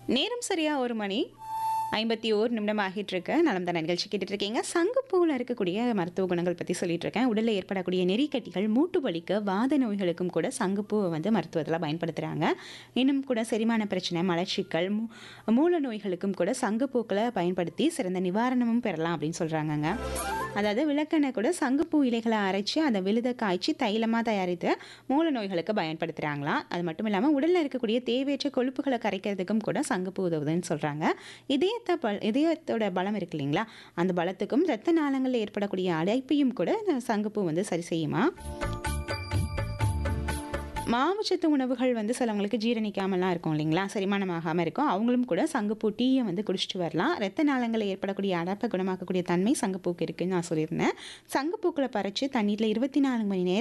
நேரம் சரியா ஒரு மணி ஐம்பத்தி ஓர் நிமிடம் ஆகிட்டு இருக்கு நலம் தான் நிகழ்ச்சி கேட்டுட்டு இருக்கீங்க சங்குப்பூவில் இருக்கக்கூடிய மருத்துவ குணங்கள் பற்றி சொல்லிட்டு இருக்கேன் உடலில் ஏற்படக்கூடிய நெறிக்கட்டிகள் மூட்டு வலிக்கு வாத நோய்களுக்கும் கூட சங்குப்பூவை வந்து மருத்துவத்தில் பயன்படுத்துகிறாங்க இன்னும் கூட செரிமான பிரச்சனை மலச்சிக்கல் மூ மூல நோய்களுக்கும் கூட சங்குப்பூக்களை பயன்படுத்தி சிறந்த நிவாரணமும் பெறலாம் அப்படின்னு சொல்கிறாங்கங்க அதாவது விளக்கெண்ணெய் கூட சங்குப்பூ இலைகளை அரைச்சி அதை விழுத காய்ச்சி தைலமாக தயாரித்து மூல நோய்களுக்கு பயன்படுத்துகிறாங்களாம் அது மட்டும் இல்லாமல் உடலில் இருக்கக்கூடிய தேவையற்ற கொழுப்புகளை கரைக்கிறதுக்கும் கூட சங்குப்பூ உதவுதுன்னு சொல்கிறாங்க இதயத்தை பல் இதயத்தோட பலம் இருக்கு இல்லைங்களா அந்த பலத்துக்கும் இரத்த நாளங்களில் ஏற்படக்கூடிய அடைப்பையும் கூட இந்த சங்குப்பூ வந்து சரி செய்யுமா மாவுச்சத்து உணவுகள் வந்து சிலவங்களுக்கு ஜீரணிக்காமலாம் இருக்கும் இல்லைங்களா செரிமானம் ஆகாமல் இருக்கும் அவங்களும் கூட சங்குப்பூ டீயை வந்து குடிச்சிட்டு வரலாம் ரத்த நாளங்களில் ஏற்படக்கூடிய அடப்பை குணமாக்கக்கூடிய தன்மை சங்குப்பூக்கு இருக்குன்னு நான் சொல்லியிருந்தேன் சங்குப்பூக்களை பறித்து தண்ணீரில் இருபத்தி நாலு மணி நேரம்